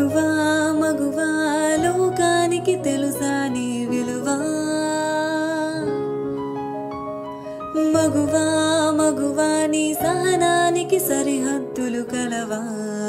మగువా మగువా లోకానికి తెలుసా నీ విలువా మగువా మగువా నీ సహనానికి సరిహద్దులు కలవా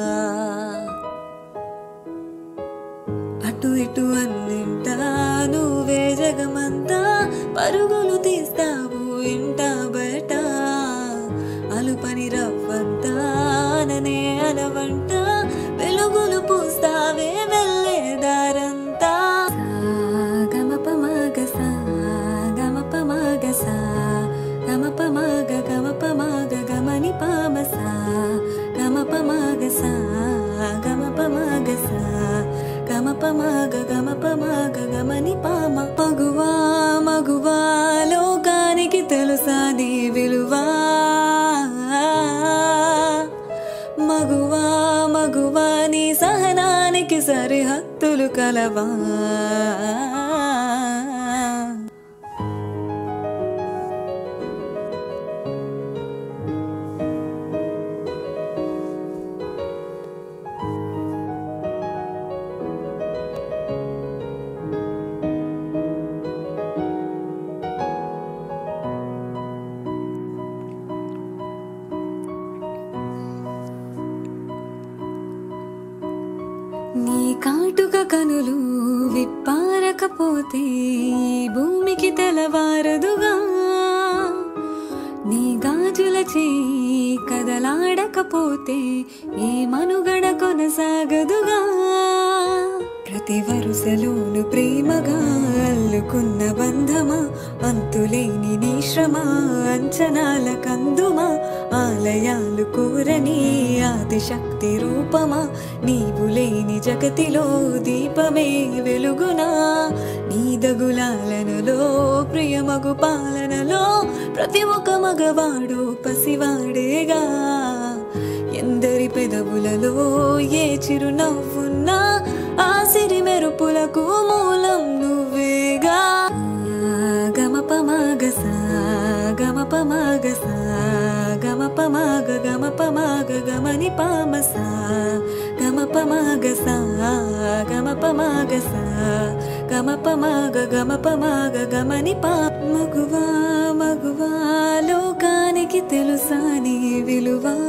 అటు ఇటు అన్నింటా నువ్వే జగమంతా పరుగులు తీస్తావు ఇంట బయట అలుపని రవ్వంతా అననే అనవంట వెలుగులు పూస్తావే వెళ్ళే దారంతా గమప మగ సా గమప మగ సా గమప మగ గమప మగ గమని పామ సా గమప మగ సా గమప మగ సా గమప మగ గమప మగ గమని పామ మగువా మగువా లోకానికి తెలుసా నీ విలువా మగువా మగువా నీ సహనానికి సరిహద్దులు కలవా నీ కాటుక కనులు విప్పారకపోతే ఈ భూమికి తెలవారదుగా నీ గాజుల చేయి కదలాడకపోతే ఏ మనుగడ కొనసాగదుగా ప్రతి వరుసలోను ప్రేమగా అల్లుకున్న బంధమా అంతులేని నీ శ్రమ అంచనాల కందుమా ఆలయాలు కూరని ఆదిశక్తి రూపమా నీవు లేని జగతిలో దీపమే వెలుగునా నీ దగులాలనలో ప్రియమగు పాలనలో ప్రతి ఒక్క మగవాడు పసివాడేగా ఎందరి పెదవులలో ఏ చిరునవ్వున్నా ఆ సిరి మెరుపులకు మూలం నువ్వేగా గమప మగస గమప మగస గమప మగ గమప మగ గమని పామస గమప మగస గమప మగస గమప మగ గమప మగ గమని పా మగువా మగువా లోకానికి తెలుసా నీ విలువా